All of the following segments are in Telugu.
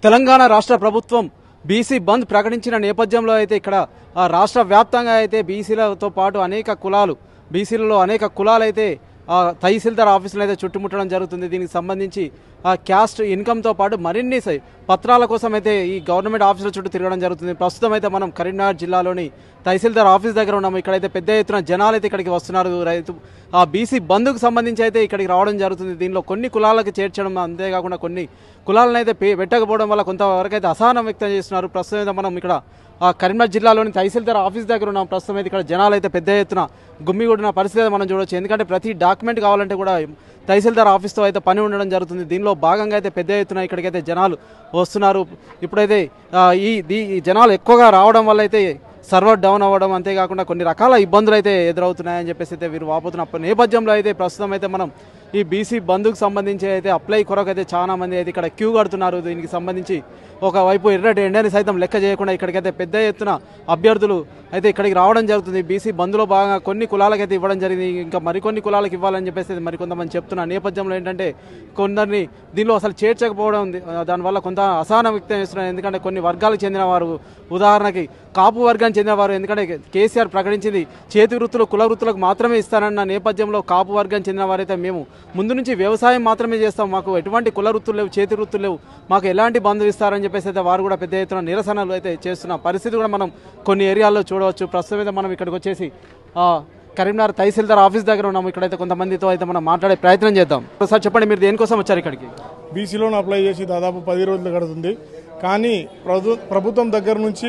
తెలంగాణ రాష్ట్ర ప్రభుత్వం బీసీ బంద్ ప్రకటించిన నేపథ్యంలో అయితే ఇక్కడ ఆ, రాష్ట్ర వ్యాప్తంగా అయితే బీసీలతో పాటు అనేక కులాలు బీసీలలో అనేక కులాలు అయితే ఆ, తహసీల్దార్ ఆఫీసులు అయితే చుట్టుముట్టడం జరుగుతుంది దీనికి సంబంధించి ఆ, క్యాస్ట్ ఇన్కమ్తో పాటు మరిన్ని సై- పత్రాల కోసం అయితే ఈ గవర్నమెంట్ ఆఫీసుల చుట్టూ తిరగడం జరుగుతుంది ప్రస్తుతం అయితే మనం కరీంనగర్ జిల్లాలోని తహసీల్దార్ ఆఫీస్ దగ్గర ఉన్నాము ఇక్కడైతే పెద్ద ఎత్తున జనాలు అయితే ఇక్కడికి వస్తున్నారు రైతు ఆ బీసీ బంద్కు సంబంధించి అయితే ఇక్కడికి రావడం జరుగుతుంది దీనిలో కొన్ని కులాలకు చేర్చడం అంతేకాకుండా కొన్ని కులాలను అయితే పే- పెట్టకపోవడం వల్ల కొంతవరకు అయితే అసహనం వ్యక్తం చేస్తున్నారు ప్రస్తుతం అయితే మనం ఇక్కడ ఆ కరీంనగర్ జిల్లాలోని తహసీల్దార్ ఆఫీస్ దగ్గర ఉన్నాం ప్రస్తుతం అయితే ఇక్కడ జనాలు అయితే పెద్ద ఎత్తున గుమ్మిగూడిన పరిస్థితి అయితే మనం చూడొచ్చు ఎందుకంటే ప్రతి డాక్యుమెంట్ కావాలంటే కూడా తహసీల్దార్ ఆఫీస్తో అయితే పని ఉండడం జరుగుతుంది దీనిలో భాగంగా అయితే పెద్ద ఎత్తున ఇక్కడికైతే జనాలు వస్తున్నారు ఇప్పుడైతే ఆ, ఈ దీ- ఈ జనాలు ఎక్కువగా రావడం వల్ల అయితే సర్వర్ డౌన్ అవ్వడం అంతేకాకుండా కొన్ని రకాల ఇబ్బందులు అయితే ఎదురవుతున్నాయని చెప్పేసి అయితే వీరు వాపోతున్న నేపథ్యంలో అయితే ప్రస్తుతం అయితే మనం ఈ బీసీ బంధుకు సంబంధించి అయితే అప్లై కొరకు అయితే చాలా మంది అయితే ఇక్కడ క్యూ కడుతున్నారు దీనికి సంబంధించి ఒకవైపు ఎర్రటి ఎండని సైతం లెక్క చేయకుండా ఇక్కడికైతే పెద్ద ఎత్తున అభ్యర్థులు అయితే ఇక్కడికి రావడం జరుగుతుంది బీసీ బంధులో భాగంగా కొన్ని కులాలకైతే ఇవ్వడం జరిగింది ఇంకా మరికొన్ని కులాలకు ఇవ్వాలని చెప్పేసి అయితే మరికొంతమంది చెప్తున్న నేపథ్యంలో ఏంటంటే కొందరిని దీనిలో అసలు చేర్చకపోవడం ఉంది. ఆ, దానివల్ల కొంత అసహనం వ్యక్తం చేస్తున్నారు ఎందుకంటే కొన్ని వర్గాలకు చెందిన వారు ఉదాహరణకి కాపు వర్గానికి చెందిన వారు ఎందుకంటే కేసీఆర్ ప్రకటించింది చేతి వృత్తులు కుల వృత్తులకు మాత్రమే ఇస్తానన్న నేపథ్యంలో కాపు వర్గానికి చెందిన వారైతే మేము ముందు నుంచి వ్యవసాయం మాత్రమే చేస్తాం మాకు ఎటువంటి కుల వృత్తులు లేవు చేతి వృత్తులు లేవు మాకు ఎలాంటి బంధు ఇస్తారని చెప్పేసి అయితే వారు కూడా పెద్ద ఎత్తున నిరసనలు అయితే చేస్తున్న పరిస్థితి కూడా మనం కొన్ని ఏరియాల్లో చూడవచ్చు ప్రస్తుతం అయితే మనం ఇక్కడికి వచ్చేసి ఆ, కరీంనగర్ తహసీల్దార్ ఆఫీస్ దగ్గర ఉన్నాము ఇక్కడైతే కొంతమందితో అయితే మనం మాట్లాడే ప్రయత్నం చేద్దాం సార్ చెప్పండి మీరు దేనికోసం వచ్చారు ఇక్కడికి బీసీ లోన్ అప్లై చేసి దాదాపు పది రోజులు గడుతుంది కానీ ప్రభు ప్రభుత్వం దగ్గర నుంచి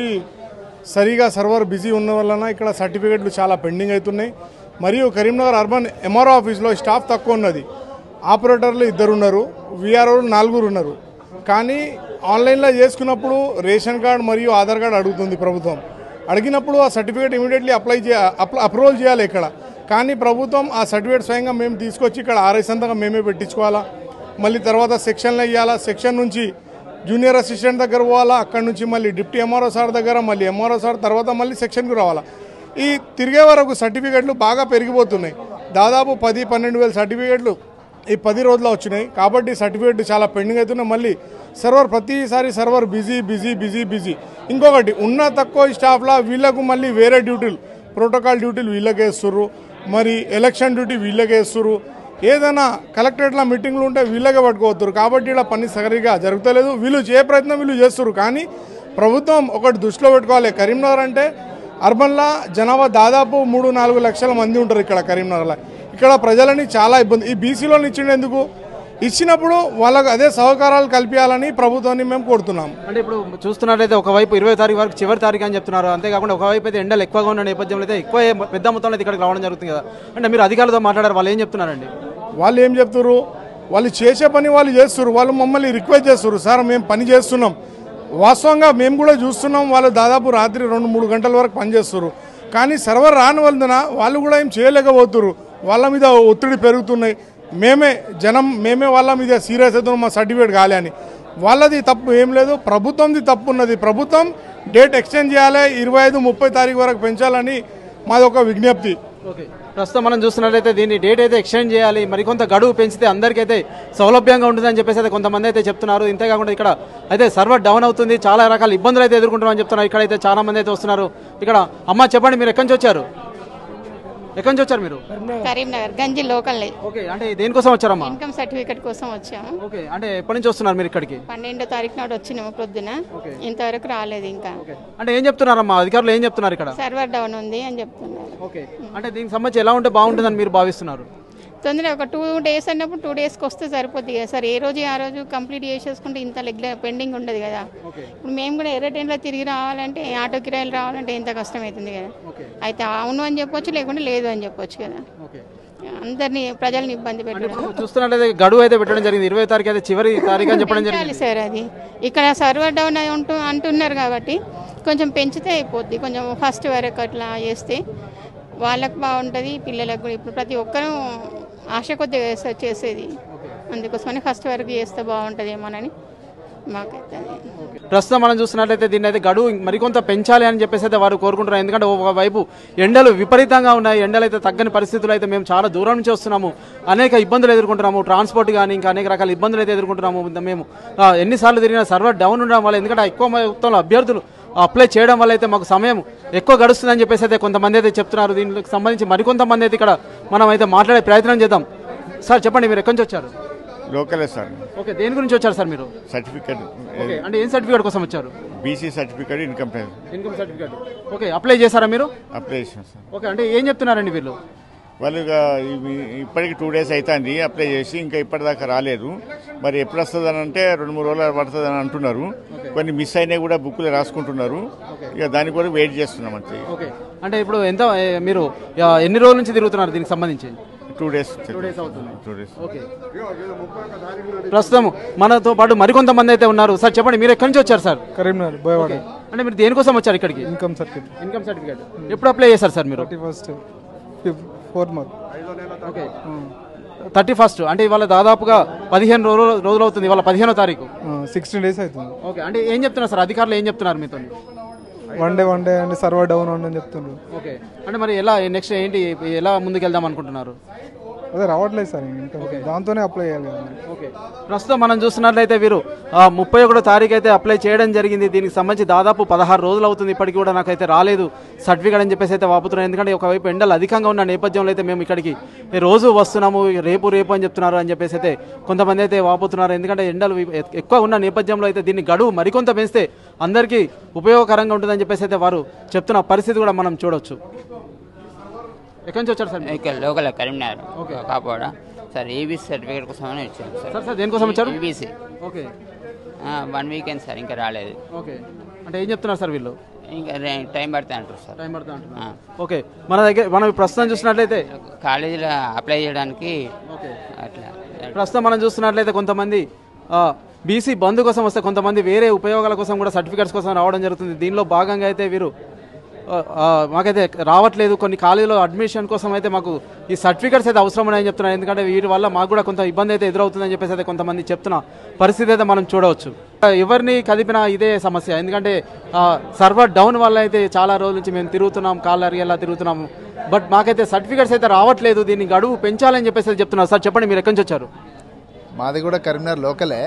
సరిగా సర్వర్ బిజీ ఉన్న వలన ఇక్కడ సర్టిఫికెట్లు చాలా పెండింగ్ అవుతున్నాయి మరియు కరీంనగర్ అర్బన్ ఎంఆర్ఓ ఆఫీస్లో స్టాఫ్ తక్కువ ఉన్నది ఆపరేటర్లు ఇద్దరు ఉన్నారు విఆర్ఓ నాలుగురు ఉన్నారు కానీ ఆన్లైన్లో చేసుకున్నప్పుడు రేషన్ కార్డు మరియు ఆధార్ కార్డు అడుగుతుంది ప్రభుత్వం అడిగినప్పుడు ఆ సర్టిఫికేట్ ఇమీడియట్లీ అప్లై చే అప్రూవల్ చేయాలి ఇక్కడ కానీ ప్రభుత్వం ఆ సర్టిఫికేట్ స్వయంగా మేము తీసుకొచ్చి ఇక్కడ ఆర్ఐ సంతకం మేమే పెట్టించుకోవాలా మళ్ళీ తర్వాత సెక్షన్లో ఇవ్వాలా సెక్షన్ నుంచి జూనియర్ అసిస్టెంట్ దగ్గర పోవాలా అక్కడ నుంచి మళ్ళీ డిప్టీ ఎంఆర్ఓ సార్ దగ్గర మళ్ళీ ఎంఆర్ఓ సార్ తర్వాత మళ్ళీ సెక్షన్కి రావాలా ఈ తిరిగే వరకు సర్టిఫికెట్లు బాగా పెరిగిపోతున్నాయి దాదాపు పది పన్నెండు వేల సర్టిఫికెట్లు ఈ పది రోజుల్లో వచ్చినాయి కాబట్టి సర్టిఫికేట్ చాలా పెండింగ్ అవుతున్నాయి మళ్ళీ సర్వర్ ప్రతిసారి server busy busy busy busy ఇంకొకటి ఉన్న తక్కువ స్టాఫ్లా వీళ్ళకు మళ్ళీ వేరే డ్యూటీలు ప్రోటోకాల్ డ్యూటీలు వీళ్ళకే ఇస్తుర్రు మరి ఎలక్షన్ డ్యూటీ వీళ్ళకే ఇస్తుర్రు ఏదైనా కలెక్టరేట్లో మీటింగ్లు ఉంటే వీళ్ళకే పట్టుకోవద్దురు కాబట్టి ఇలా పని సరిగా జరుగుతలేదు వీళ్ళు చే ప్రయత్నం వీళ్ళు చేస్తున్నారు కానీ ప్రభుత్వం ఒకటి దృష్టిలో పెట్టుకోవాలి కరీంనగర్ అంటే అర్బన్లా జనాభా దాదాపు మూడు నాలుగు లక్షల మంది ఉంటారు ఇక్కడ కరీంనగర్లో ఇక్కడ ప్రజలని చాలా ఇబ్బంది ఈ బీసీలోని ఇచ్చిండేందుకు ఇచ్చినప్పుడు వాళ్ళకు అదే సహకారాలు కల్పించాలని ప్రభుత్వాన్ని మేము కోరుతున్నాం అంటే ఇప్పుడు చూస్తున్నట్లయితే ఒకవైపు ఇరవై తారీఖు వరకు చివరి తారీఖు అని చెప్తున్నారు అంతేకాకుండా ఒకవైపు అయితే ఎండలు ఎక్కువగా ఉన్న నేపథ్యంలో అయితే ఎక్కువ పెద్ద మొత్తంలో అయితే ఇక్కడికి రావడం జరుగుతుంది కదా అంటే మీరు అధికారులతో మాట్లాడారు వాళ్ళు ఏం చెప్తున్నారండి వాళ్ళు ఏం చెప్తారు వాళ్ళు చేసే పని వాళ్ళు చేస్తారు వాళ్ళు మమ్మల్ని రిక్వెస్ట్ చేస్తారు సార్ మేము పని చేస్తున్నాం వాస్తవంగా మేము కూడా చూస్తున్నాం వాళ్ళు దాదాపు రాత్రి రెండు మూడు గంటల వరకు పని చేస్తారు కానీ సర్వర్ రాని వలన వాళ్ళు కూడా ఏం చేయలేకపోతున్నారు వాళ్ళ మీద ఒత్తిడి పెరుగుతున్నాయి మేమే జనం మేమే వాళ్ళ మీద సీరియస్ అవుతున్నాం మా సర్టిఫికేట్ కాలే అని వాళ్ళది తప్పు ఏం లేదు ప్రభుత్వంది తప్పు ఉన్నది ప్రభుత్వం డేట్ ఎక్స్టెండ్ చేయాలి ఇరవై ఐదు ముప్పై తారీఖు వరకు పెంచాలని మాది ఒక విజ్ఞప్తి ఓకే ప్రస్తుతం మనం చూస్తున్నట్లయితే దీన్ని డేట్ అయితే ఎక్స్టెండ్ చేయాలి మరికొంత గడువు పెంచితే అందరికైతే సౌలభ్యంగా ఉంటుందని చెప్పేసి అయితే కొంతమంది అయితే చెప్తున్నారు ఇంతేకాకుండా ఇక్కడ అయితే సర్వర్ డౌన్ అవుతుంది చాలా రకాల ఇబ్బందులు అయితే ఎదుర్కొంటున్నామని చెప్తున్నారు ఇక్కడైతే చాలా మంది అయితే వస్తున్నారు ఇక్కడ అమ్మ చెప్పండి మీరు ఎక్కడి నుంచి వచ్చారు ఎక్కడి నుంచి వచ్చారు మీరు కరీంనగర్ గంజి లోకల్ ఓకే అంటే దేనికోసం వచ్చారమ్మా ఇన్కమ్ సర్టిఫికేట్ కోసం వచ్చాము ఓకే అంటే ఎప్పటి నుంచి వస్తున్నారు మీరు ఇక్కడికి పన్నెండో తారీఖు నాడు వచ్చినాము పొద్దున ఇంతవరకు రాలేదు ఇంకా ఓకే అంటే ఏం చెప్తున్నారమ్మా అధికారులు ఏం చెప్తున్నారు ఇక్కడ సర్వర్ డౌన్ ఉంది అని చెప్తున్నారు ఓకే అంటే దీనికి సంబంధించి ఎలా ఉంటే బాగుంటుందని మీరు భావిస్తున్నారు తొందరగా ఒక టూ డేస్ అన్నప్పుడు టూ డేస్కి వస్తే సరిపోద్ది కదా సార్ ఏ రోజు ఆ రోజు కంప్లీట్ చేసేసుకుంటే ఇంత రెగ్యులర్ పెండింగ్ ఉండదు కదా ఇప్పుడు మేము కూడా ఎర్ర ట్రైన్లో తిరిగి రావాలంటే ఆటో కిరాయిలు రావాలంటే ఎంత కష్టమవుతుంది కదా ఓకే అయితే అవును అని చెప్పొచ్చు లేకుంటే లేదు అని చెప్పొచ్చు కదా ఓకే అందరినీ ప్రజల్ని ఇబ్బంది పెట్టడం ఇప్పుడు చూస్తున్నట్లయితే గడువు అయితే పెట్టడం జరిగింది ఇరవై తారీఖు అయితే చివరి తారీఖు అని చెప్పడం జరిగింది పెంచాలి సార్ అది ఇక్కడ సర్వర్ డౌన్ అయి ఉంటూ అంటున్నారు కాబట్టి కొంచెం పెంచితే అయిపోద్ది కొంచెం ఫస్ట్ వరకు అట్లా చేస్తే వాళ్ళకు బాగుంటుంది పిల్లలకు కూడా ఇప్పుడు ప్రతి ఒక్కరూ ఆశ కొద్దిగా చేసే- చేసేది అందుకోసమని ఫస్ట్ వరకు చేస్తే బాగుంటుందేమోనని మాకైతే అది. ప్రస్తుతం మనం చూస్తున్నట్లయితే దీన్ని అయితే గడువు మరికొంత పెంచాలి అని చెప్పేసి అయితే వారు కోరుకుంటున్నారు ఎందుకంటే ఒకవైపు ఎండలు విపరీతంగా ఉన్నాయి ఎండలు అయితే తగ్గని పరిస్థితులు అయితే మేము చాలా దూరం నుంచి వస్తున్నాము అనేక ఇబ్బందులు ఎదుర్కొంటున్నాము ట్రాన్స్పోర్ట్ కానీ ఇంకా అనేక రకాల ఇబ్బందులు అయితే ఎదుర్కొంటున్నాము మేము ఆ, ఎన్నిసార్లు తిరిగినా సర్వర్ డౌన్ ఉండడం వల్ల ఎందుకంటే ఎక్కువ మొత్తంలో అభ్యర్థులు అప్లై చేయడం వల్ల అయితే మాకు సమయం ఎక్కువ గడుస్తుందని చెప్పేసి అయితే కొంతమంది అయితే చెప్తున్నారు దీనికి సంబంధించి మరికొంతమంది అయితే ఇక్కడ మనం అయితే మాట్లాడే ప్రయత్నం చేద్దాం సార్ చెప్పండి మీరు ఎక్కడి నుంచి వచ్చారు లోకలే సార్ ఓకే దేని గురించి వచ్చారు సార్ మీరు సర్టిఫికేట్ ఓకే అంటే ఏం సర్టిఫికేట్ కోసం వచ్చారు BC certificate income tax income certificate okay apply చేశారా మీరు అప్లై చేసాం సార్ ఓకే అంటే ఏం చెప్తున్నారండి వీళ్ళు వాళ్ళు ఇక ఇవి- ఇప్పటికి టూ డేస్ అవుతుంది అప్లై చేసి ఇంకా ఇప్పటిదాకా రాలేదు మరి ఎప్పుడు వస్తుంది అని అంటే రెండు మూడు రోజులు పడుతుంది అని అంటున్నారు కొన్ని మిస్ అయినాయి కూడా బుక్లు రాసుకుంటున్నారు ఇక దానికి కూడా వెయిట్ చేస్తున్నాం అంతే ఓకే అంటే ఇప్పుడు ఎంత ఏ, మీరు ఆ, ఎన్ని రోజుల నుంచి తిరుగుతున్నారు దీనికి సంబంధించి టూ డేస్ days అవుతుంది. టూ డేస్ ఓకే ప్రస్తుతం మనతో పాటు మరికొంతమంది అయితే ఉన్నారు సార్ చెప్పండి మీరు ఎక్కడి నుంచి వచ్చారు సార్ కరీంనగర్ బోయవాడ ఓకే అంటే మీరు దేనికోసం వచ్చారు ఇక్కడికి ఇన్కమ్ సర్కిల్ ఇన్కమ్ సర్టిఫికేట్ ఎప్పుడు అప్లై చేశారు సార్ మీరు thirty first fourth month okay thirty first అంటే ఇవాళ దాదాపుగా పదిహేను రోజులు రోజులు అవుతుంది ఇవాళ పదిహేనో తారీఖు సిక్స్టీన్ డేస్ అవుతుంది ఓకే అంటే ఏం చెప్తున్నారు సార్ అధికారులు ఏం చెప్తున్నారు మీతో వన్ డే వన్ డే అంటే సర్వర్ డౌన్ అని చెప్తుండ్రు ఓకే అంటే మరి ఎలా నెక్స్ట్ ఏంటి ఎలా ముందుకెళ్దాం అనుకుంటున్నారు అదే రావట్లేదు సార్ ఇంకా దాంతోనే అప్లై చేయాలి కదా మరి. ఓకే ప్రస్తుతం మనం చూస్తున్నట్లయితే వీరు ముప్పై ఒకటో తారీఖు అయితే అప్లై చేయడం జరిగింది దీనికి సంబంధించి దాదాపు పదహారు రోజులు అవుతుంది ఇప్పటికి కూడా నాకైతే రాలేదు సర్టిఫికేట్ అని చెప్పేసి అయితే వాపుతున్నాను ఎందుకంటే ఒకవైపు ఎండలు అధికంగా ఉన్న నేపథ్యంలో అయితే మేము ఇక్కడికి ఈ రోజు వస్తున్నాము రేపు రేపు అని చెప్తున్నారు అని చెప్పేసి అయితే కొంతమంది అయితే వాపుతున్నారు ఎందుకంటే ఎండలు వి- ఎ- ఎక్కువ ఉన్న నేపథ్యంలో అయితే దీన్ని గడువు మరికొంత పెంచితే అందరికీ ఉపయోగకరంగా ఉంటుందని చెప్పేసి అయితే వారు చెప్తున్న పరిస్థితి కూడా మనం చూడొచ్చు ఎక్కడి నుంచి వచ్చారు సార్ మీరు? ఇక్కడ లోకల్ కరీంనగర్ కాపోడా సార్ ఏబీసీ సర్టిఫికేట్ కోసమని వచ్చాను సార్ సార్ సార్ దేనికోసం వచ్చారు ABC okay one weekend sir ఇంకా రాలేదు ఓకే అంటే ఏం చెప్తున్నారు సార్ వీళ్ళు ఇంకా రే- టైం పడుతుంది అంటారు సార్ టైం పడుతుంది అంటున్నారు. ఓకే మన దగ్గర మనం ప్రస్తుతం చూసినట్లయితే కాలేజీలో అప్లై చేయడానికి ఓకే అట్లా ప్రస్తుతం మనం చూస్తున్నట్లయితే కొంతమంది బీసీ బంద్ కోసం వస్తే కొంతమంది వేరే ఉపయోగాల కోసం కూడా సర్టిఫికేట్స్ కోసం రావడం జరుగుతుంది దీనిలో భాగంగా అయితే వీరు ఆ, ఆ, మాకైతే రావట్లేదు కొన్ని కాలేజీలో అడ్మిషన్ కోసం అయితే మాకు ఈ సర్టిఫికేట్స్ అయితే అవసరం అని చెప్తున్నారు ఎందుకంటే వీటి వల్ల మాకు కూడా కొంత ఇబ్బంది అయితే ఎదురవుతుందని చెప్పేసి అయితే కొంతమంది చెప్తున్న పరిస్థితి అయితే మనం చూడవచ్చు ఆ, ఎవరిని కదిపినా ఇదే సమస్య ఎందుకంటే సర్వర్ డౌన్ వల్ల అయితే చాలా రోజుల నుంచి మేము తిరుగుతున్నాం కాళ్ళు అరిగేలా తిరుగుతున్నాము బట్ మాకైతే సర్టిఫికేట్స్ అయితే రావట్లేదు దీన్ని గడువు పెంచాలని చెప్పేసి అయితే చెప్తున్నారు సార్ చెప్పండి మీరు ఎక్కడి నుంచి వచ్చారు మాది కూడా కరీంనగర్ లోకలే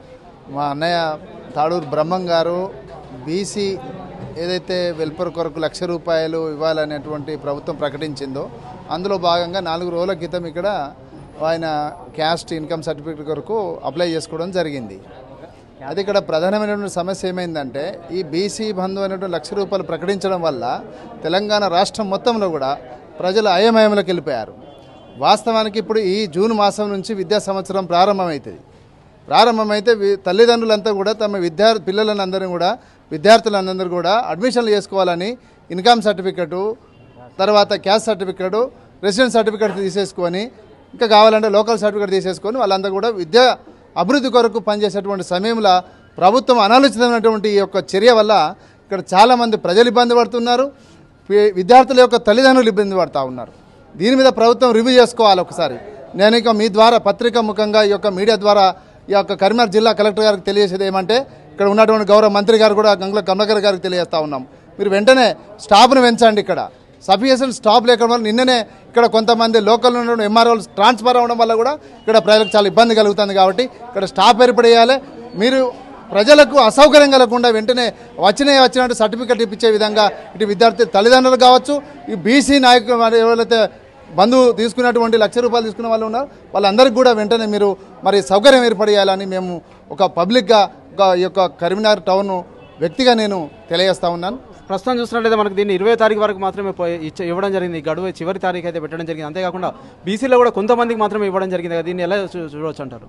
మా అన్నయ్య తాడూరు బ్రహ్మం గారు బీసీ ఏదైతే వెల్ఫేర్ కొరకు లక్ష రూపాయలు ఇవ్వాలనేటువంటి ప్రభుత్వం ప్రకటించిందో అందులో భాగంగా నాలుగు రోజుల క్రితం ఇక్కడ ఆయన క్యాస్ట్ ఇన్కమ్ సర్టిఫికేట్ కొరకు అప్లై చేసుకోవడం జరిగింది అది ఇక్కడ ప్రధానమైనటువంటి సమస్య ఏమైందంటే ఈ బీసీ బంధు అనేటువంటి లక్ష రూపాయలు ప్రకటించడం వల్ల తెలంగాణ రాష్ట్రం మొత్తంలో కూడా ప్రజలు అయమయంలోకి వెళ్ళిపోయారు వాస్తవానికి ఇప్పుడు ఈ జూన్ మాసం నుంచి విద్యా సంవత్సరం ప్రారంభమవుతుంది ప్రారంభమైతే వి- తల్లిదండ్రులంతా కూడా తమ విద్యార్థి పిల్లలందరూ కూడా విద్యార్థులందరూ కూడా అడ్మిషన్లు చేసుకోవాలని ఇన్కమ్ సర్టిఫికెటు తర్వాత క్యాస్ట్ సర్టిఫికెట్ రెసిడెన్స్ సర్టిఫికెట్ తీసేసుకొని ఇంకా కావాలంటే లోకల్ సర్టిఫికెట్ తీసేసుకొని వాళ్ళందరూ కూడా విద్యా అభివృద్ధి కొరకు పనిచేసేటువంటి సమయంలో ప్రభుత్వం అనాలోచితమైనటువంటి ఈ యొక్క చర్య వల్ల ఇక్కడ చాలామంది ప్రజలు ఇబ్బంది పడుతున్నారు వి- విద్యార్థుల యొక్క తల్లిదండ్రులు ఇబ్బంది పడుతూ ఉన్నారు దీని మీద ప్రభుత్వం రివ్యూ చేసుకోవాలి ఒకసారి నేను ఇక మీ ద్వారా పత్రికా ముఖంగా ఈ యొక్క మీడియా ద్వారా ఈ యొక్క కరీంనగర్ జిల్లా కలెక్టర్ గారికి తెలియజేసేది ఏమంటే ఇక్కడ ఉన్నటువంటి గౌరవ మంత్రి గారు కూడా గంగుల కమలాకర్ గారికి తెలియజేస్తా ఉన్నాం మీరు వెంటనే స్టాఫ్ను పెంచండి ఇక్కడ సఫిషియెంట్ స్టాఫ్ లేకపోవడం వల్ల నిన్ననే ఇక్కడ కొంతమంది లోకల్ ఉన్న ఎంఆర్ఓలు ట్రాన్స్ఫర్ అవ్వడం వల్ల కూడా ఇక్కడ ప్రజలకు చాలా ఇబ్బంది కలుగుతుంది కాబట్టి ఇక్కడ స్టాఫ్ ఏర్పడేయాలి మీరు ప్రజలకు అసౌకర్యం కలగకుండా వెంటనే వచ్చిన వచ్చినట్టు సర్టిఫికెట్ ఇప్పించే విధంగా ఇటు విద్యార్థి తల్లిదండ్రులు కావచ్చు ఈ బీసీ నాయకులు మరి ఎవరైతే బంధువు తీసుకున్నటువంటి లక్ష రూపాయలు తీసుకున్న వాళ్ళు ఉన్నారు వాళ్ళందరికీ కూడా వెంటనే మీరు మరి సౌకర్యం ఏర్పడేయాలని మేము ఒక పబ్లిక్గా ఒక ఈ యొక్క కరీంనగర్ టౌన్ వ్యక్తిగా నేను తెలియజేస్తా ఉన్నాను ప్రస్తుతం చూసినట్లయితే మనకు దీన్ని ఇరవై తారీఖు వరకు మాత్రమే పోయి- ఇచ్చ- ఇవ్వడం జరిగింది ఈ గడువు చివరి తారీఖు అయితే పెట్టడం జరిగింది అంతేకాకుండా బీసీలో కూడా కొంతమందికి మాత్రమే ఇవ్వడం జరిగింది కదా దీన్ని ఎలా చూ- చూడవచ్చు అంటారు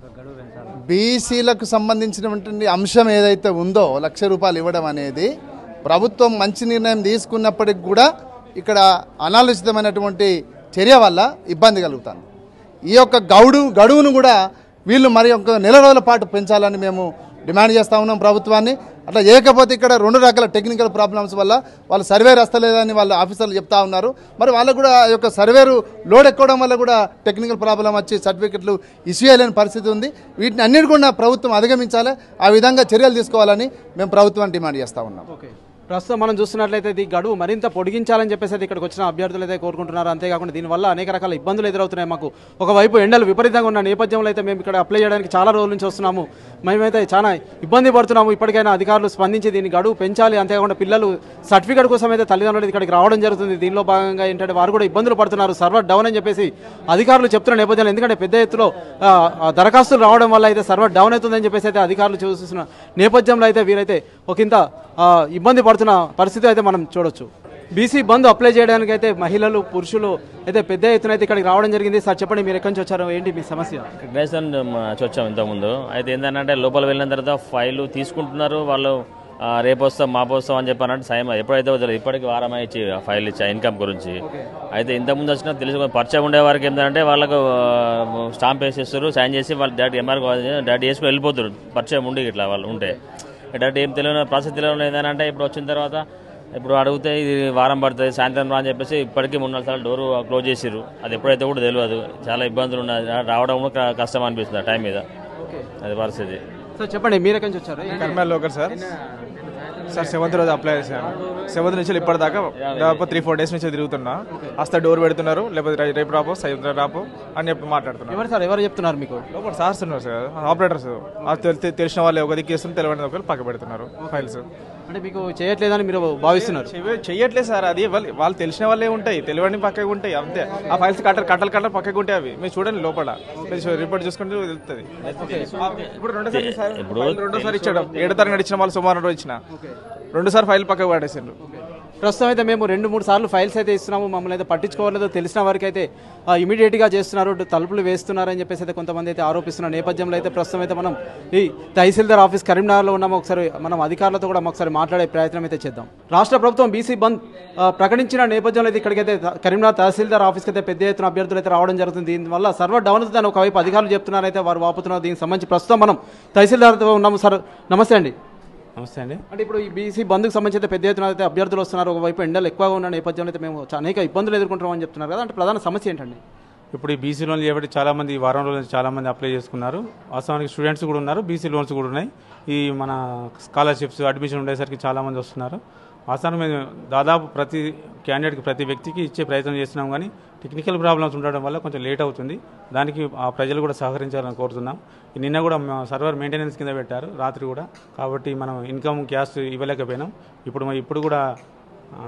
బీసీలకు సంబంధించినటువంటి అంశం ఏదైతే ఉందో లక్ష రూపాయలు ఇవ్వడం అనేది ప్రభుత్వం మంచి నిర్ణయం తీసుకున్నప్పటికి కూడా ఇక్కడ అనాలోచితమైనటువంటి చర్య వల్ల ఇబ్బంది కలుగుతుంది ఈ యొక్క గౌడు గడువును కూడా వీళ్ళు మరి ఒక నెల రోజుల పాటు పెంచాలని మేము డిమాండ్ చేస్తూ ఉన్నాం ప్రభుత్వాన్ని అట్లా చేయకపోతే ఇక్కడ రెండు రకాల టెక్నికల్ ప్రాబ్లమ్స్ వల్ల వాళ్ళు సర్వేర్ వస్తలేదని వాళ్ళ ఆఫీసర్లు చెప్తా ఉన్నారు మరి వాళ్ళకు కూడా ఆ యొక్క సర్వేరు లోడ్ ఎక్కడం వల్ల కూడా టెక్నికల్ ప్రాబ్లం వచ్చి సర్టిఫికెట్లు ఇష్యూ చేయలేని పరిస్థితి ఉంది వీటిని అన్నిటి కూడా ప్రభుత్వం అధిగమించాలి ఆ విధంగా చర్యలు తీసుకోవాలని మేము ప్రభుత్వాన్ని డిమాండ్ చేస్తూ ఉన్నాం ఓకే ప్రస్తుతం మనం చూస్తున్నట్లయితే ఇది గడువు మరింత పొడిగించాలని చెప్పేసి అయితే ఇక్కడికి వచ్చిన అభ్యర్థులు అయితే కోరుకుంటున్నారు అంతేకాకుండా దీనివల్ల అనేక రకాల ఇబ్బందులు ఎదురవుతున్నాయి మాకు ఒకవైపు ఎండలు విపరీతంగా ఉన్న నేపథ్యంలో అయితే మేము ఇక్కడ అప్లై చేయడానికి చాలా రోజుల నుంచి వస్తున్నాము మేమైతే చాలా ఇబ్బంది పడుతున్నాము ఇప్పటికైనా అధికారులు స్పందించి దీని గడువు పెంచాలి అంతేకాకుండా పిల్లలు సర్టిఫికేట్ కోసం అయితే తల్లిదండ్రులు ఇక్కడికి రావడం జరుగుతుంది దీనిలో భాగంగా ఏంటంటే వారు కూడా ఇబ్బందులు పడుతున్నారు సర్వర్ డౌన్ అని చెప్పేసి అధికారులు చెప్తున్న నేపథ్యంలో ఎందుకంటే పెద్ద ఎత్తులో ఆ, ఆ దరఖాస్తులు రావడం వల్ల అయితే సర్వర్ డౌన్ అవుతుందని చెప్పేసి అయితే అధికారులు చూస్తున్న నేపథ్యంలో అయితే వీరైతే ఒకంత ఆ, ఇబ్బంది పడుతున్న పరిస్థితి అయితే మనం చూడొచ్చు బీసీ బంద్ అప్లై చేయడానికి అయితే మహిళలు పురుషులు అయితే పెద్ద ఎత్తున అయితే ఇక్కడికి రావడం జరిగింది సార్ చెప్పండి మీరు ఎక్కడి నుంచి వచ్చారు ఏంటి మీ సమస్య రేషన్ వచ్చాం ఇంతకుముందు అయితే ఏంటంటే లోపల వెళ్ళిన తర్వాత ఫైల్ తీసుకుంటున్నారు వాళ్ళు ఆ, రేపు వస్తాం మాపు వస్తాం అని చెప్పారంటే సాయం ఎప్పుడైతే వదిలేదు ఇప్పటికి వారమే ఇచ్చి ఆ ఫైల్ ఇచ్చా ఇన్కమ్ గురించి అయితే ఇంతకుముందు వచ్చిన తెలుసు పరిచయం ఉండే వారికి ఏంటంటే వాళ్ళకు స్టాంప్ వేసేస్తారు సైన్ చేసి వాళ్ళు డైరెక్ట్ ఎంఆర్ డైరెక్ట్ వేసుకుని వెళ్ళిపోతారు పరిచయం ఉండి ఇట్లా వాళ్ళు ఉంటే డైరెక్ట్ ఏం తెలియని ప్రాసెస్ తెలియని ఏంటంటే ఇప్పుడు వచ్చిన తర్వాత ఇప్పుడు అడిగితే ఇది వారం పడుతుంది సాయంత్రం రా అని చెప్పేసి ఇప్పటికీ మూడు నాలుగు సార్లు డోర్ క్లోజ్ చేసిర్రు అది ఎప్పుడైతే కూడా తెలియదు చాలా ఇబ్బందులు ఉన్నాయి రావడం కూడా క- కష్టం అనిపిస్తుంది ఆ టైం మీద అది పరిస్థితి సార్ చెప్పండి మీరు ఎక్కడి నుంచి వచ్చారు కర్మల్ లోకల్ సార్ సార్ సెవెంత్ రోజు అప్లై చేశాను సెవెంత్ నుంచి ఇప్పటిదాకా దాదాపు త్రీ ఫోర్ డేస్ నుంచి తిరుగుతున్నా వస్తే డోర్ పెడుతున్నారు లేకపోతే రే- రేపు రాపో సాయంత్రం రాపో అని చెప్పి మాట్లాడుతున్నారు ఎవరు సార్ ఎవరు చెప్తున్నారు మీకు లోపల సార్స్ ఉన్నారు సార్ ఆపరేటర్స్ ఆ తెలి- తెలి- తెలిసిన వాళ్ళు ఒక దిక్కు ఇస్తుంది తెలియని ఒకరు పక్క పెడుతున్నారు ఫైల్స్ అంటే మీకు చేయట్లేదని మీరు భావిస్తున్నారు చెయ్య- చెయ్యట్లేదు సార్ అది వాళ్ళు వాళ్ళు తెలిసిన వాళ్ళే ఉంటాయి తెలియని పక్కకు ఉంటాయి అంతే ఆ ఫైల్స్ కట్టలు కట్టలు కట్టలు పక్కకు ఉంటాయి అవి మీరు చూడండి లోపల మీరు రిపోర్ట్ చూసుకుంటే తెలుస్తుంది ఇప్పుడు రెండోసారి సార్ ఫైల్ రెండోసారి ఇచ్చాడు ఏడో తారీఖు నడిచిన వాళ్ళు సుమారు రోజు ఇచ్చిన రెండోసారి ఫైల్ పక్కకు పడేసారు ప్రస్తుతం అయితే మేము రెండు మూడు సార్లు ఫైల్స్ అయితే ఇస్తున్నాము మమ్మల్ని అయితే పట్టించుకోవాలేదో తెలిసిన వారికి అయితే ఇమీడియట్గా చేస్తున్నారు తలుపులు వేస్తున్నారని చెప్పేసి అయితే కొంతమంది అయితే ఆరోపిస్తున్న నేపథ్యంలో అయితే ప్రస్తుతం అయితే మనం ఈ తహసీల్దార్ ఆఫీస్ కరీంనగర్లో ఉన్నాము ఒకసారి మనం అధికారులతో కూడా ఒకసారి మాట్లాడే ప్రయత్నం అయితే చేద్దాం రాష్ట్ర ప్రభుత్వం బీసీ బంద్ ఆ, ప్రకటించిన నేపథ్యంలో అయితే ఇక్కడికైతే త- కరీంనగర్ తహసీల్దార్ ఆఫీస్కి అయితే పెద్ద ఎత్తున అభ్యర్థులు అయితే రావడం జరుగుతుంది దీనివల్ల సర్వర్ డౌన్ అవుతుందని ఒకవైపు అధికారులు చెప్తున్నారు అయితే వారు వాపుతున్నారు దీనికి సంబంధించి ప్రస్తుతం మనం తహసీల్దార్తో ఉన్నాము సార్ నమస్తే అండి నమస్తే అండి అంటే ఇప్పుడు ఈ బీసీ బంద్కు సంబంధించి అయితే పెద్ద ఎత్తున అయితే అభ్యర్థులు వస్తున్నారు ఒకవైపు ఎండలు ఎక్కువగా ఉన్న నేపథ్యంలో అయితే మేము చా- అనేక ఇబ్బందులు ఎదుర్కొంటామని చెప్తున్నారు కదా అంటే ప్రధాన సమస్య ఏంటండి ఇప్పుడు ఈ బీసీ లోన్లు చేయబట్టి చాలా మంది ఈ వారం రోజుల నుంచి చాలా మంది అప్లై చేసుకున్నారు వాస్తవానికి స్టూడెంట్స్ కూడా ఉన్నారు బీసీ లోన్స్ కూడా ఉన్నాయి ఈ మన స్కాలర్షిప్స్ అడ్మిషన్ ఉండేసరికి చాలా మంది వస్తున్నారు వాస్తవానికి మేము దాదాపు ప్రతి క్యాండిడేట్కి ప్రతి వ్యక్తికి ఇచ్చే ప్రయత్నం చేస్తున్నాం కానీ టెక్నికల్ ప్రాబ్లమ్స్ ఉండడం వల్ల కొంచెం లేట్ అవుతుంది దానికి ఆ ప్రజలు కూడా సహకరించాలని కోరుతున్నాం ఈ నిన్న కూడా మా సర్వర్ మెయింటెనెన్స్ కింద పెట్టారు రాత్రి కూడా కాబట్టి మనం ఇన్కమ్ క్యాష్ ఇవ్వలేకపోయినాం ఇప్పుడు మరి ఇప్పుడు కూడా ఆ,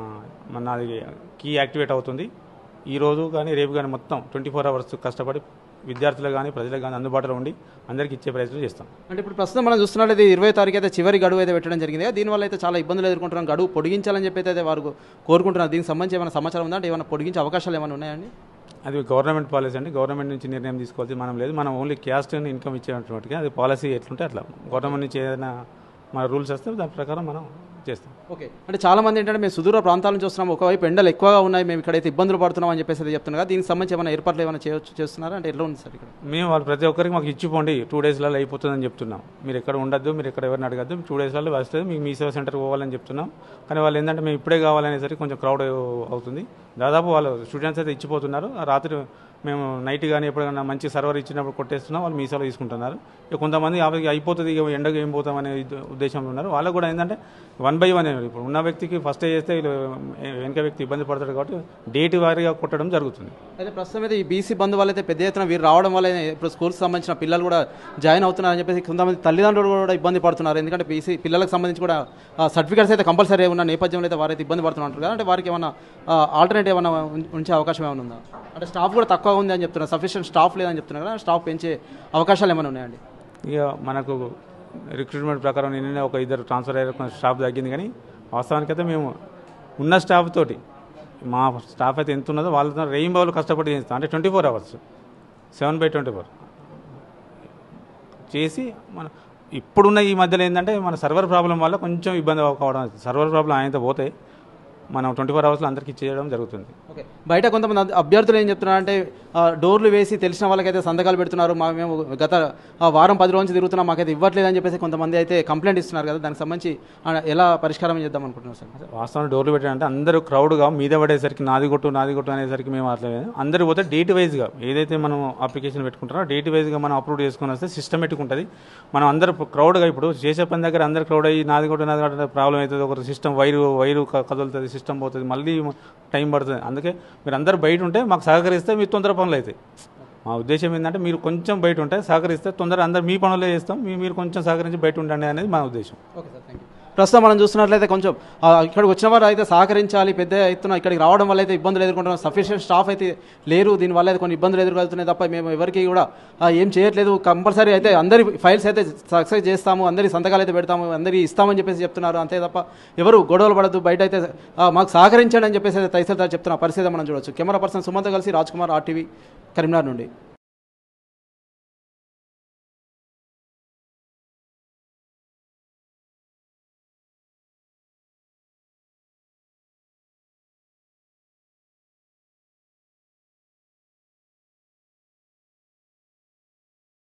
మన అది కీ యాక్టివేట్ అవుతుంది ఈ రోజు కానీ రేపు కానీ మొత్తం ట్వంటీ ఫోర్ అవర్స్ కష్టపడి విద్యార్థులకు కానీ ప్రజలకు కానీ అందుబాటులో ఉండి అందరికీ ఇచ్చే ప్రయత్నం చేస్తాం అంటే ఇప్పుడు ప్రస్తుతం మనం చూస్తున్నట్లయితే ఇరవై తారీఖు అయితే చివరి గడువు అయితే పెట్టడం జరిగింది కదా దీనివల్ల అయితే చాలా ఇబ్బందులు ఎదుర్కొంటున్నాం గడువు పొడిగించాలని చెప్పి అయితే వారు కోరుకుంటున్నారు దీనికి సంబంధించి ఏమైనా సమాచారం ఉందా అంటే ఏమైనా పొడిగించే అవకాశాలు ఏమైనా ఉన్నాయండి అది గవర్నమెంట్ పాలసీ అండి గవర్నమెంట్ నుంచి నిర్ణయం తీసుకోవాల్సి మనం లేదు మనం ఓన్లీ క్యాస్ట్ ఇన్కమ్ ఇచ్చేటువంటిగా అది పాలసీ ఎట్లుంటే అట్లా గవర్నమెంట్ నుంచి ఏదైనా మన రూల్స్ వస్తే దాని ప్రకారం మనం చేస్తాం ఓకే అంటే చాలా మంది ఏంటంటే మేము సుదూర ప్రాంతాల నుంచి వస్తున్నాం ఒకవైపు ఎండలు ఎక్కువగా ఉన్నాయి మేము ఇక్కడైతే ఇబ్బందులు పడుతున్నాం అని చెప్పేసి అయితే చెప్తున్నారు కదా దీనికి సంబంధించి ఏమైనా ఏర్పాట్లు ఏమైనా చేయొచ్చు చేస్తున్నారా అంటే ఎట్లా ఉంది సార్ ఇక్కడ మేము వాళ్ళు ప్రతి ఒక్కరికి మాకు ఇచ్చిపోండి టూ డేస్లలో అయిపోతుందని చెప్తున్నాం మీరు ఎక్కడ ఉండొద్దు మీరు ఎక్కడ ఎవరిని అడగద్దు టూ డేస్లలో వస్తుంది మీకు మీ సేవా సెంటర్కి పోవాలని చెప్తున్నాం కానీ వాళ్ళు ఏంటంటే మేము ఇప్పుడే కావాలనేసరికి కొంచెం క్రౌడ్ అవుతుంది దాదాపు వాళ్ళు స్టూడెంట్స్ అయితే ఇచ్చిపోతున్నారు ఆ రాత్రి మేము నైట్ కానీ ఎప్పుడైనా మంచి సర్వర్ ఇచ్చినప్పుడు కొట్టేస్తున్నాం వాళ్ళు మీ సేవలో తీసుకుంటున్నారు ఇక కొంతమంది ఆవిడకి అయిపోతుంది ఇక ఎండకు ఏం పోతాం అనే ఇది- ఉద్దేశంలో ఉన్నారు వాళ్ళకు కూడా ఏంటంటే వన్ బై వన్ ఇప్పుడు ఉన్న వ్యక్తికి ఫస్ట్ చేస్తే వీళ్ళు వెనక వ్యక్తి ఇబ్బంది పడతాడు కాబట్టి డేట్ వారీగా కొట్టడం జరుగుతుంది అయితే ప్రస్తుతం అయితే ఈ బీసీ బంధు వల్ల అయితే పెద్ద ఎత్తున వీరు రావడం వల్ల ఇప్పుడు స్కూల్కి సంబంధించిన పిల్లలు కూడా జాయిన్ అవుతున్నారని చెప్పేసి కొంతమంది తల్లిదండ్రులు కూడా ఇబ్బంది పడుతున్నారు ఎందుకంటే బీసీ పిల్లలకు సంబంధించి కూడా సర్టిఫికేట్స్ అయితే కంపల్సరీ ఉన్న నేపథ్యంలో అయితే వారైతే ఇబ్బంది పడుతున్నారు కదా అంటే వారికి ఏమైనా ఆల్టర్నేట్ ఏమైనా ఉం- ఉంచే అవకాశం ఏమైనా ఉందా అంటే స్టాఫ్ కూడా తక్కువ ఉంది అని చెప్తున్నారు సఫిషియెంట్ స్టాఫ్ లేదని చెప్తున్నారు కదా స్టాఫ్ పెంచే అవకాశాలు ఏమైనా ఉన్నాయండి ఇక మనకు రిక్రూట్మెంట్ ప్రకారం నిన్ననే ఒక ఇద్దరు ట్రాన్స్ఫర్ అయ్యారు కొంచెం స్టాఫ్ తగ్గింది కానీ వాస్తవానికి అయితే మేము ఉన్న స్టాఫ్ తోటి మా స్టాఫ్ అయితే ఎంత ఉన్నదో వాళ్ళతో రెయిన్బోలు కష్టపడి చేస్తాం అంటే twenty four hours seven by twenty four చేసి మన ఇప్పుడున్న ఈ మధ్యలో ఏంటంటే మన సర్వర్ ప్రాబ్లం వల్ల కొంచెం ఇబ్బంది కావడం సర్వర్ ప్రాబ్లం ఆయనతో పోతే మనం ట్వంటీ ఫోర్ అవర్స్లో అందరికీ ఇచ్చేయడం జరుగుతుంది ఓకే బయట కొంతమంది అభ్- అభ్యర్థులు ఏం చెప్తున్నారు అంటే ఆ, డోర్లు వేసి తెలిసిన వాళ్ళకైతే సంతకాలు పెడుతున్నారు మా మేము గత ఆ, వారం పది రోజులు తిరుగుతున్నాం మాకైతే ఇవ్వట్లేదు అని చెప్పేసి కొంతమంది అయితే కంప్లైంట్ ఇస్తున్నారు కదా దానికి సంబంధించి ఆ, ఎలా పరిష్కారం చేద్దాం అనుకుంటున్నారు సార్ వాస్తవం డోర్లు పెట్టారంటే అందరూ క్రౌడ్గా మీద పడేసరికి నాది కొట్టు నాది కొట్టు అనేసరికి మేము అట్లా అందరూ పోతే డేట్ వైజ్గా ఏదైతే మనం అప్లికేషన్ పెట్టుకుంటారో డేట్ వైజ్గా మనం అప్లోడ్ చేసుకుని వస్తే సిస్టమేటిక్ ఉంటుంది మనం అందరూ క్రౌడ్గా ఇప్పుడు చేసే పని దగ్గర అందరు క్రౌడ్ అయ్యి నాది కొట్టు నాది కొట్టు ప్రాబ్లం అవుతుంది ఒక సిస్టమ్ వైరు వైరు క- కదులుతుంది సిస్టమ్ పోతుంది మళ్ళీ టైం పడుతుంది అందుకే మీరు అందరు బయట ఉంటే మాకు సహకరిస్తే మీరు తొందర పనులు అవుతాయి మా ఉద్దేశం ఏంటంటే మీరు కొంచెం బయట ఉంటే సహకరిస్తే తొందర అందరు మీ పనులే చేస్తాం మీ మీరు కొంచెం సహకరించి బయట ఉండండి అనేది మా ఉద్దేశం ఓకే సార్ థ్యాంక్ యూ ప్రస్తుతం మనం చూస్తున్నట్లయితే కొంచెం ఆ, ఇక్కడికి వచ్చిన వారు అయితే సహకరించాలి పెద్ద ఎత్తున ఇక్కడికి రావడం వల్ల అయితే ఇబ్బందులు ఎదుర్కొంటున్నాం సఫిషియెంట్ స్టాఫ్ అయితే లేరు దీనివల్ల అయితే కొన్ని ఇబ్బందులు ఎదుర్కొలుతున్నాయి తప్ప మేము ఎవరికి కూడా ఆ, ఏం చేయట్లేదు కంపల్సరీ అయితే అందరి ఫైల్స్ అయితే సక్సెస్ చేస్తాము అందరి సంతకాలు అయితే పెడతాము అందరి ఇస్తామని చెప్పేసి చెప్తున్నారు అంతే తప్ప ఎవరు గొడవలు పడద్దు బయట అయితే ఆ, మాకు సహకరించండి అని చెప్పేసి అయితే తహసీల్దార్ చెప్తున్న పరిస్థితి మనం చూడొచ్చు కెమెరా పర్సన్ సుమంత్ కలిసి రాజ్ కుమార్ ఆర్టీవీ కరీంనగర్ నుండి